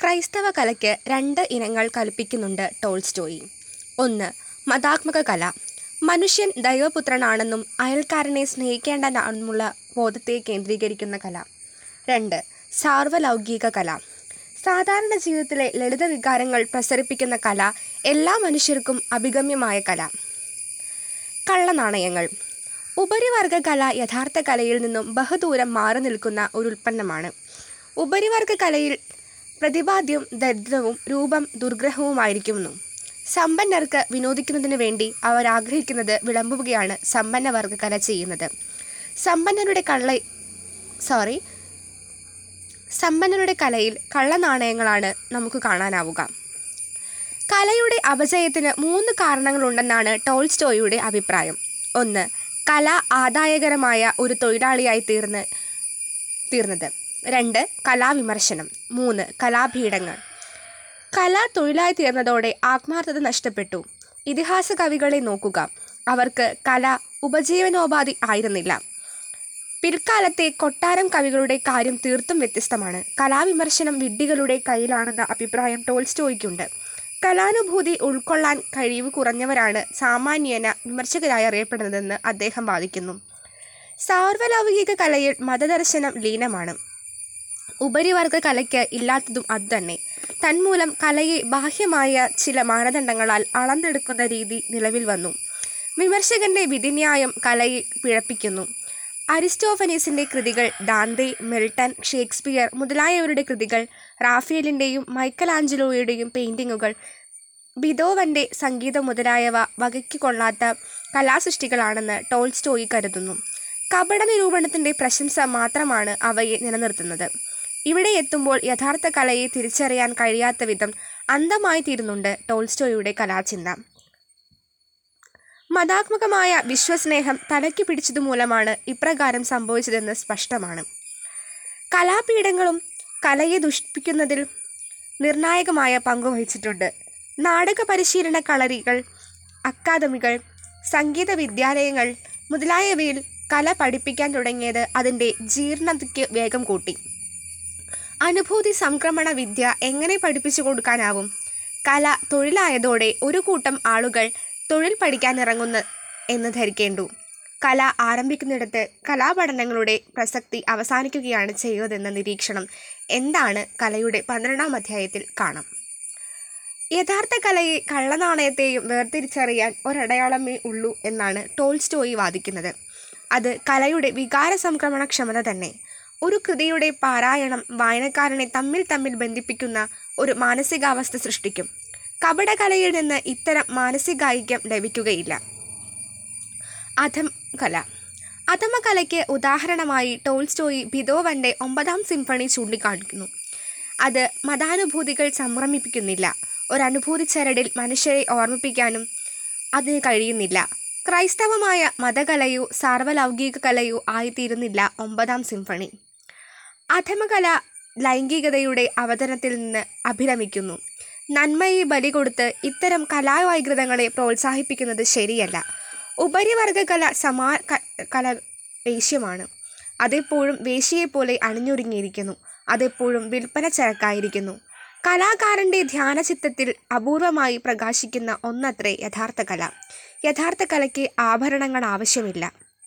ക്രൈസ്തവ കലയ്ക്ക് രണ്ട് ഇനങ്ങൾ കൽപ്പിക്കുന്നുണ്ട് ടോൾസ്റ്റോയി ഒന്ന് മതാത്മക കല മനുഷ്യൻ ദൈവപുത്രനാണെന്നും അയൽക്കാരനെ സ്നേഹിക്കേണ്ടതാണെന്നുള്ള ബോധത്തെ കേന്ദ്രീകരിക്കുന്ന കല രണ്ട് സാർവലൗകിക കല സാധാരണ ജീവിതത്തിലെ ലളിത വികാരങ്ങൾ പ്രസരിപ്പിക്കുന്ന കല എല്ലാ മനുഷ്യർക്കും അഭിഗമ്യമായ കല കള്ളനാണയങ്ങൾ ഉപരിവർഗ കല യഥാർത്ഥ കലയിൽ നിന്നും ബഹുദൂരം മാറി നിൽക്കുന്ന ഒരു ഉൽപ്പന്നമാണ് ഉപരിവർഗ കലയിൽ പ്രതിപാദ്യം ദരിദ്രവും രൂപം ദുർഗ്രഹവുമായിരിക്കുന്നു സമ്പന്നർക്ക് വിനോദിക്കുന്നതിന് വേണ്ടി അവർ ആഗ്രഹിക്കുന്നത് വിളമ്പുകയാണ് സമ്പന്നവർഗ കല ചെയ്യുന്നത് സമ്പന്നരുടെ കള്ള സോറി സമ്പന്നരുടെ കലയിൽ കള്ളനാണയങ്ങളാണ് നമുക്ക് കാണാനാവുക കലയുടെ അപജയത്തിന് മൂന്ന് കാരണങ്ങളുണ്ടെന്നാണ് ടോൾസ്റ്റോയുടെ അഭിപ്രായം ഒന്ന് കല ആദായകരമായ ഒരു തൊഴിലാളിയായി തീർന്ന് തീർന്നത് രണ്ട് കലാവിമർശനം മൂന്ന് കലാപീഠങ്ങൾ കല തൊഴിലായി തീർന്നതോടെ ആത്മാർത്ഥത നഷ്ടപ്പെട്ടു ഇതിഹാസ കവികളെ നോക്കുക അവർക്ക് കല ഉപജീവനോപാധി ആയിരുന്നില്ല പിൽക്കാലത്തെ കൊട്ടാരം കവികളുടെ കാര്യം തീർത്തും വ്യത്യസ്തമാണ് കലാവിമർശനം വിഡ്ഢികളുടെ കയ്യിലാണെന്ന അഭിപ്രായം ടോൾസ്റ്റോയ്ക്കുണ്ട് കലാനുഭൂതി ഉൾക്കൊള്ളാൻ കഴിവ് കുറഞ്ഞവരാണ് സാമാന്യേന വിമർശകരായി അറിയപ്പെടുന്നതെന്ന് അദ്ദേഹം വാദിക്കുന്നു സാർവലൗകിക കലയിൽ മതദർശനം ലീനമാണ് ഉപരിവർഗ കലയ്ക്ക് ഇല്ലാത്തതും അതുതന്നെ തന്മൂലം കലയെ ബാഹ്യമായ ചില മാനദണ്ഡങ്ങളാൽ അളന്നെടുക്കുന്ന രീതി നിലവിൽ വന്നു വിമർശകന്റെ വിധിന്യായം കലയെ പിഴപ്പിക്കുന്നു അരിസ്റ്റോഫനീസിന്റെ കൃതികൾ ഡാന്തെ മിൽട്ടൺ ഷേക്സ്പിയർ മുതലായവരുടെ കൃതികൾ റാഫേലിൻ്റെയും മൈക്കൽ ആഞ്ചലോയുടെയും പെയിൻറ്റിങ്ങുകൾ ബിതോവന്റെ സംഗീതം മുതലായവ വകയ്ക്ക് കൊള്ളാത്ത കലാസൃഷ്ടികളാണെന്ന് ടോൾസ്റ്റോയി കരുതുന്നു കപട നിരൂപണത്തിന്റെ പ്രശംസ മാത്രമാണ് അവയെ നിലനിർത്തുന്നത് ഇവിടെ എത്തുമ്പോൾ യഥാർത്ഥ കലയെ തിരിച്ചറിയാൻ കഴിയാത്ത വിധം അന്ധമായി തീരുന്നുണ്ട് ടോൾസ്റ്റോയുടെ കലാചിന്ത മതാത്മകമായ വിശ്വസ്നേഹം തലയ്ക്ക് പിടിച്ചതുമൂലമാണ് ഇപ്രകാരം സംഭവിച്ചതെന്ന് സ്പഷ്ടമാണ് കലാപീഠങ്ങളും കലയെ ദുഷിപ്പിക്കുന്നതിൽ നിർണായകമായ പങ്കുവഹിച്ചിട്ടുണ്ട് നാടക പരിശീലന കളരികൾ അക്കാദമികൾ സംഗീത വിദ്യാലയങ്ങൾ മുതലായവയിൽ കല പഠിപ്പിക്കാൻ തുടങ്ങിയത് അതിൻ്റെ ജീർണതയ്ക്ക് വേഗം കൂട്ടി അനുഭൂതി സംക്രമണ വിദ്യ എങ്ങനെ പഠിപ്പിച്ചു കൊടുക്കാനാവും കല തൊഴിലായതോടെ ഒരു കൂട്ടം ആളുകൾ തൊഴിൽ പഠിക്കാനിറങ്ങുന്ന എന്ന് ധരിക്കേണ്ടു കല ആരംഭിക്കുന്നിടത്ത് കലാപഠനങ്ങളുടെ പ്രസക്തി അവസാനിക്കുകയാണ് ചെയ്യുന്നതെന്ന നിരീക്ഷണം എന്താണ് കലയുടെ പന്ത്രണ്ടാം അധ്യായത്തിൽ കാണാം യഥാർത്ഥ കലയെ കള്ളനാണയത്തെയും വേർതിരിച്ചറിയാൻ ഒരടയാളമേ ഉള്ളൂ എന്നാണ് ടോൾസ്റ്റോയി വാദിക്കുന്നത് അത് കലയുടെ വികാര സംക്രമണ ക്ഷമത തന്നെ ഒരു കൃതിയുടെ പാരായണം വായനക്കാരനെ തമ്മിൽ തമ്മിൽ ബന്ധിപ്പിക്കുന്ന ഒരു മാനസികാവസ്ഥ സൃഷ്ടിക്കും കപടകലയിൽ നിന്ന് ഇത്തരം മാനസികായിക്യം ലഭിക്കുകയില്ല അധം കല അധമകലയ്ക്ക് ഉദാഹരണമായി ടോൾസ്റ്റോയി ബിതോവന്റെ ഒമ്പതാം സിംഫണി ചൂണ്ടിക്കാണിക്കുന്നു അത് മതാനുഭൂതികൾ സംക്രമിപ്പിക്കുന്നില്ല ഒരനുഭൂതി ചരടിൽ മനുഷ്യരെ ഓർമ്മിപ്പിക്കാനും അതിന് കഴിയുന്നില്ല ക്രൈസ്തവമായ മതകലയോ സാർവലൗകിക കലയോ ആയിത്തീരുന്നില്ല ഒമ്പതാം സിംഫണി അധമകല ലൈംഗികതയുടെ അവതരണത്തിൽ നിന്ന് അഭിരമിക്കുന്നു നന്മയെ ബലി കൊടുത്ത് ഇത്തരം കലാവൈകൃതങ്ങളെ പ്രോത്സാഹിപ്പിക്കുന്നത് ശരിയല്ല ഉപരിവർഗ കല സമാ ക- കല വേശ്യമാണ് അതെപ്പോഴും വേശ്യയെപ്പോലെ അണിഞ്ഞൊരുങ്ങിയിരിക്കുന്നു അതെപ്പോഴും വിൽപ്പന ചരക്കായിരിക്കുന്നു കലാകാരൻ്റെ ധ്യാനചിത്തത്തിൽ അപൂർവമായി പ്രകാശിക്കുന്ന ഒന്നത്രേ യഥാർത്ഥ കല യഥാർത്ഥ കലയ്ക്ക് ആഭരണങ്ങൾ ആവശ്യമില്ല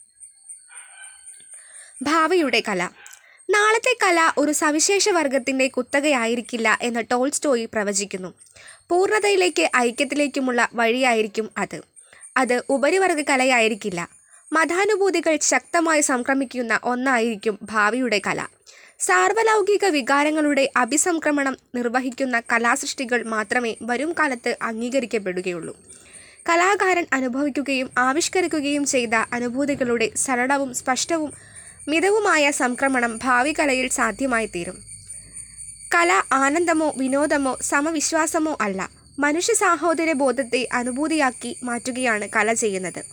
ഭാവിയുടെ കല നാളത്തെ കല ഒരു സവിശേഷ വർഗത്തിൻ്റെ കുത്തകയായിരിക്കില്ല എന്ന് ടോൾസ്റ്റോയി പ്രവചിക്കുന്നു പൂർണ്ണതയിലേക്ക് ഐക്യത്തിലേക്കുമുള്ള വഴിയായിരിക്കും അത് അത് ഉപരിവർഗ കലയായിരിക്കില്ല മതാനുഭൂതികൾ ശക്തമായി സംക്രമിക്കുന്ന ഒന്നായിരിക്കും ഭാവിയുടെ കല സാർവലൗകിക വികാരങ്ങളുടെ അഭിസംക്രമണം നിർവഹിക്കുന്ന കലാസൃഷ്ടികൾ മാത്രമേ വരും കാലത്ത് അംഗീകരിക്കപ്പെടുകയുള്ളൂ കലാകാരൻ അനുഭവിക്കുകയും ആവിഷ്കരിക്കുകയും ചെയ്ത അനുഭൂതികളുടെ സരളവും സ്പഷ്ടവും മിതവുമായ സംക്രമണം ഭാവി കലയിൽ സാധ്യമായി തീരും കല ആനന്ദമോ വിനോദമോ സമവിശ്വാസമോ അല്ല മനുഷ്യ സാഹോദര്യ ബോധത്തെ അനുഭൂതിയാക്കി മാറ്റുകയാണ് കല ചെയ്യുന്നത്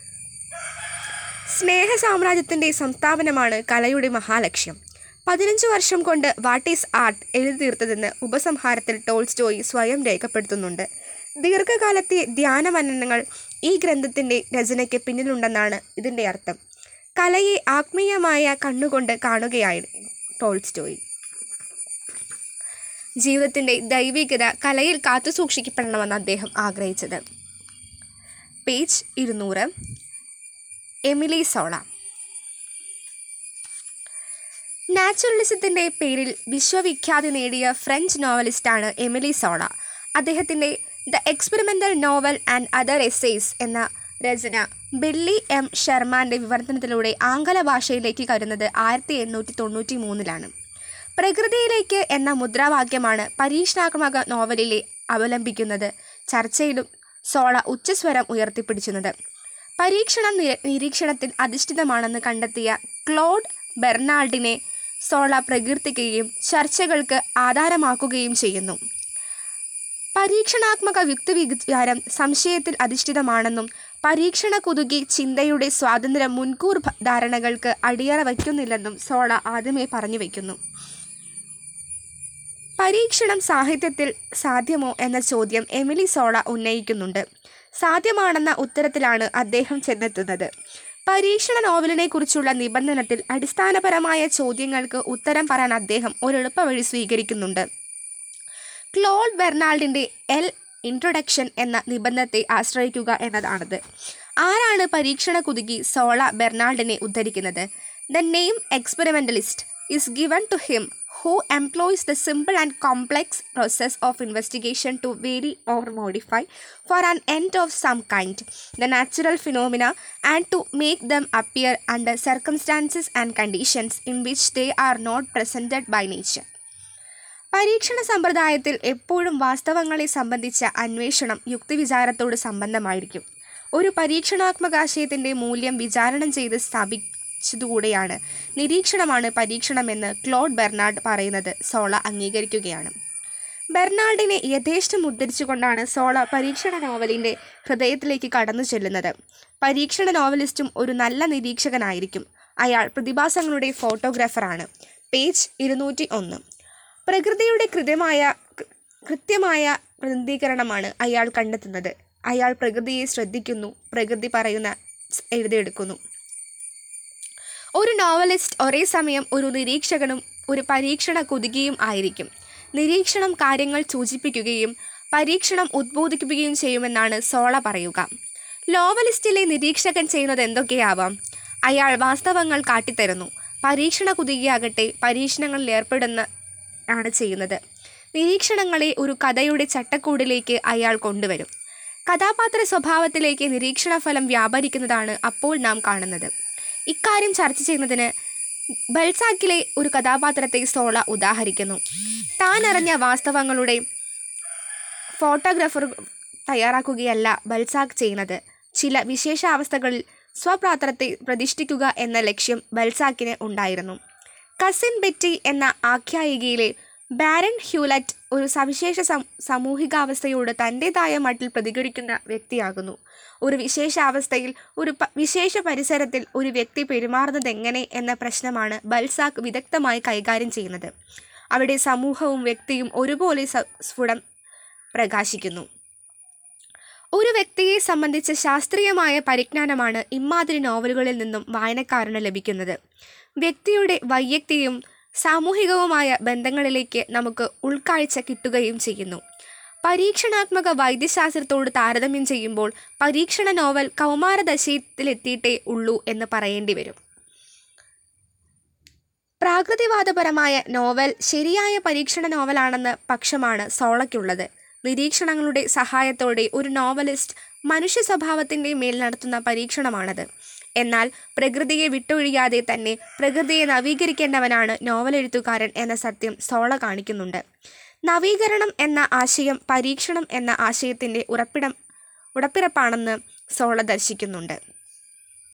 സ്നേഹ സാമ്രാജ്യത്തിൻ്റെ സംസ്ഥാപനമാണ് കലയുടെ മഹാലക്ഷ്യം പതിനഞ്ച് വർഷം കൊണ്ട് വാട്ട് ഈസ് ആർട്ട് എഴുതി തീർത്തതെന്ന് ഉപസംഹാരത്തിൽ ടോൾസ്റ്റോയി സ്വയം രേഖപ്പെടുത്തുന്നുണ്ട് ദീർഘകാലത്തെ ധ്യാനമനനങ്ങൾ ഈ ഗ്രന്ഥത്തിൻ്റെ രചനയ്ക്ക് പിന്നിലുണ്ടെന്നാണ് ഇതിൻ്റെ അർത്ഥം കലയെ ആത്മീയമായ കണ്ണുകൊണ്ട് കാണുകയായിരുന്നു ടോൾസ്റ്റോയി ജീവിതത്തിൻ്റെ ദൈവികത കലയിൽ കാത്തുസൂക്ഷിക്കപ്പെടണമെന്ന് അദ്ദേഹം ആഗ്രഹിച്ചത് പേജ് ഇരുന്നൂറ് എമിലി സോള നാച്ചുറലിസത്തിൻ്റെ പേരിൽ വിശ്വവിഖ്യാതി നേടിയ ഫ്രഞ്ച് നോവലിസ്റ്റാണ് എമിലി സോള അദ്ദേഹത്തിൻ്റെ the experimental novel and other essays എന്ന രചന ബില്ലി എം ഷെർമാൻ്റെ വിവർത്തനത്തിലൂടെ ആംഗല ഭാഷയിലേക്ക് കരുന്നത് ആയിരത്തി എണ്ണൂറ്റി തൊണ്ണൂറ്റി മൂന്നിലാണ് പ്രകൃതിയിലേക്ക് എന്ന മുദ്രാവാക്യമാണ് പരീക്ഷണാത്മക നോവലിലെ അവലംബിക്കുന്നത് ചർച്ചയിലും സോള ഉച്ചസ്വരം ഉയർത്തിപ്പിടിച്ചുന്നത് പരീക്ഷണം നി- നിരീക്ഷണത്തിൽ അധിഷ്ഠിതമാണെന്ന് കണ്ടെത്തിയ ക്ലോഡ് ബെർണാൾഡിനെ സോള പ്രകീർത്തിക്കുകയും ചർച്ചകൾക്ക് ആധാരമാക്കുകയും ചെയ്യുന്നു പരീക്ഷണാത്മക യുക്തിവിചാരം സംശയത്തിൽ അധിഷ്ഠിതമാണെന്നും പരീക്ഷണ കുതുകി ചിന്തയുടെ സ്വാതന്ത്ര്യം മുൻകൂർ ഭ- ധാരണകൾക്ക് അടിയറ വയ്ക്കുന്നില്ലെന്നും സോള ആദ്യമേ പറഞ്ഞു വയ്ക്കുന്നു പരീക്ഷണം സാഹിത്യത്തിൽ സാധ്യമോ എന്ന ചോദ്യം എമിലി സോള ഉന്നയിക്കുന്നുണ്ട് സാധ്യമാണെന്ന ഉത്തരത്തിലാണ് അദ്ദേഹം ചെന്നെത്തുന്നത് പരീക്ഷണ നോവലിനെക്കുറിച്ചുള്ള നിബന്ധനത്തിൽ അടിസ്ഥാനപരമായ ചോദ്യങ്ങൾക്ക് ഉത്തരം പറയാൻ അദ്ദേഹം ഒരു എളുപ്പവഴി സ്വീകരിക്കുന്നുണ്ട് ക്ലോഡ് ബെർണാൾഡിൻ്റെ എൽ ഇൻട്രൊഡക്ഷൻ എന്ന നിബന്ധനത്തെ ആശ്രയിക്കുക എന്നതാണത് ആരാണ് പരീക്ഷണ കുതുകി സോള ബെർണാൾഡിനെ ഉദ്ധരിക്കുന്നത് the name experimentalist is given to him who employs the simple and complex process of investigation to vary or modify for an end of some kind the natural phenomena and to make them appear under circumstances and conditions in which they are not presented by nature പരീക്ഷണ സമ്പ്രദായത്തിൽ എപ്പോഴും വാസ്തവങ്ങളെ സംബന്ധിച്ച അന്വേഷണം യുക്തിവിചാരത്തോട് സംബന്ധമായിരിക്കും ഒരു പരീക്ഷണാത്മകാശയത്തിൻ്റെ മൂല്യം വിചാരണം ചെയ്ത് സ്ഥാപിച്ചതുകൂടെയാണ് നിരീക്ഷണമാണ് പരീക്ഷണമെന്ന് ക്ലോഡ് ബെർണാഡ് പറയുന്നത് സോള അംഗീകരിക്കുകയാണ് ബെർണാൾഡിനെ യഥേഷ്ടം ഉദ്ധരിച്ചുകൊണ്ടാണ് സോള പരീക്ഷണ നോവലിൻ്റെ ഹൃദയത്തിലേക്ക് കടന്നു ചെല്ലുന്നത് പരീക്ഷണ നോവലിസ്റ്റും ഒരു നല്ല നിരീക്ഷകനായിരിക്കും അയാൾ പ്രതിഭാസങ്ങളുടെ ഫോട്ടോഗ്രാഫറാണ് പേജ് ഇരുന്നൂറ്റി ഒന്ന് പ്രകൃതിയുടെ കൃത്യമായ കൃത്യമായ പ്രതികരണമാണ് അയാൾ കണ്ടെത്തുന്നത് അയാൾ പ്രകൃതിയെ ശ്രദ്ധിക്കുന്നു പ്രകൃതി പറയുന്ന സ് എഴുതിയെടുക്കുന്നു ഒരു നോവലിസ്റ്റ് ഒരേ സമയം ഒരു നിരീക്ഷകനും ഒരു പരീക്ഷണ കുതുകിയും ആയിരിക്കും നിരീക്ഷണം കാര്യങ്ങൾ സൂചിപ്പിക്കുകയും പരീക്ഷണം ഉദ്ബോധിപ്പിക്കുകയും ചെയ്യുമെന്നാണ് സോള പറയുക നോവലിസ്റ്റിലെ നിരീക്ഷകൻ ചെയ്യുന്നത് എന്തൊക്കെയാവാം അയാൾ വാസ്തവങ്ങൾ കാട്ടിത്തരുന്നു പരീക്ഷണ കുതുകിയാകട്ടെ പരീക്ഷണങ്ങളിൽ ഏർപ്പെടുന്ന ആണ് ചെയ്യുന്നത് നിരീക്ഷണങ്ങളെ ഒരു കഥയുടെ ചട്ടക്കൂടിലേക്ക് അയാൾ കൊണ്ടുവരും കഥാപാത്ര സ്വഭാവത്തിലേക്ക് നിരീക്ഷണ ഫലം വ്യാപരിക്കുന്നതാണ് അപ്പോൾ നാം കാണുന്നത് ഇക്കാര്യം ചർച്ച ചെയ്യുന്നതിന് ബൽസാക്കിലെ ഒരു കഥാപാത്രത്തെ സോള ഉദാഹരിക്കുന്നു താൻ അറിഞ്ഞ വാസ്തവങ്ങളുടെ ഫോട്ടോഗ്രാഫർ തയ്യാറാക്കുകയല്ല ബൽസാക്ക് ചെയ്യുന്നത് ചില വിശേഷാവസ്ഥകളിൽ സ്വപാത്രത്തെ പ്രതിഷ്ഠിക്കുക എന്ന ലക്ഷ്യം ബൽസാക്കിന് ഉണ്ടായിരുന്നു കസിൻ ബെറ്റി എന്ന ആഖ്യായികയിലെ ബാരൻ ഹ്യൂലറ്റ് ഒരു സവിശേഷ സം സാമൂഹികാവസ്ഥയോട് തൻ്റെതായ മട്ടിൽ പ്രതികരിക്കുന്ന വ്യക്തിയാകുന്നു ഒരു വിശേഷാവസ്ഥയിൽ ഒരു പ വിശേഷ പരിസരത്തിൽ ഒരു വ്യക്തി പെരുമാറുന്നത് എങ്ങനെ എന്ന പ്രശ്നമാണ് ബൽസാക്ക് വിദഗ്ധമായി കൈകാര്യം ചെയ്യുന്നത് അവിടെ സമൂഹവും വ്യക്തിയും ഒരുപോലെ സ- സ്ഫുടം പ്രകാശിക്കുന്നു ഒരു വ്യക്തിയെ സംബന്ധിച്ച ശാസ്ത്രീയമായ പരിജ്ഞാനമാണ് ഇമാതിരി നോവലുകളിൽ നിന്നും വായനക്കാരന് ലഭിക്കുന്നത് വ്യക്തിയുടെ വൈയക്തിയും സാമൂഹികവുമായ ബന്ധങ്ങളിലേക്ക് നമുക്ക് ഉൾക്കാഴ്ച കിട്ടുകയും ചെയ്യുന്നു പരീക്ഷണാത്മക വൈദ്യശാസ്ത്രത്തോട് താരതമ്യം ചെയ്യുമ്പോൾ പരീക്ഷണ നോവൽ കൗമാരദശയിലെത്തിയിട്ടേ ഉള്ളൂ എന്ന് പറയേണ്ടി വരും പ്രാകൃതിവാദപരമായ നോവൽ ശരിയായ പരീക്ഷണ നോവലാണെന്ന പക്ഷമാണ് സോളയ്ക്കുള്ളത് നിരീക്ഷണങ്ങളുടെ സഹായത്തോടെ ഒരു നോവലിസ്റ്റ് മനുഷ്യ സ്വഭാവത്തിൻ്റെ മേൽ നടത്തുന്ന പരീക്ഷണമാണത് എന്നാൽ പ്രകൃതിയെ വിട്ടൊഴിയാതെ തന്നെ പ്രകൃതിയെ നവീകരിക്കേണ്ടവനാണ് നോവലെഴുത്തുകാരൻ എന്ന സത്യം സോള കാണിക്കുന്നുണ്ട് നവീകരണം എന്ന ആശയം പരീക്ഷണം എന്ന ആശയത്തിൻ്റെ ഉറപ്പിടം ഉടപ്പിറപ്പാണെന്ന് സോള ദർശിക്കുന്നുണ്ട്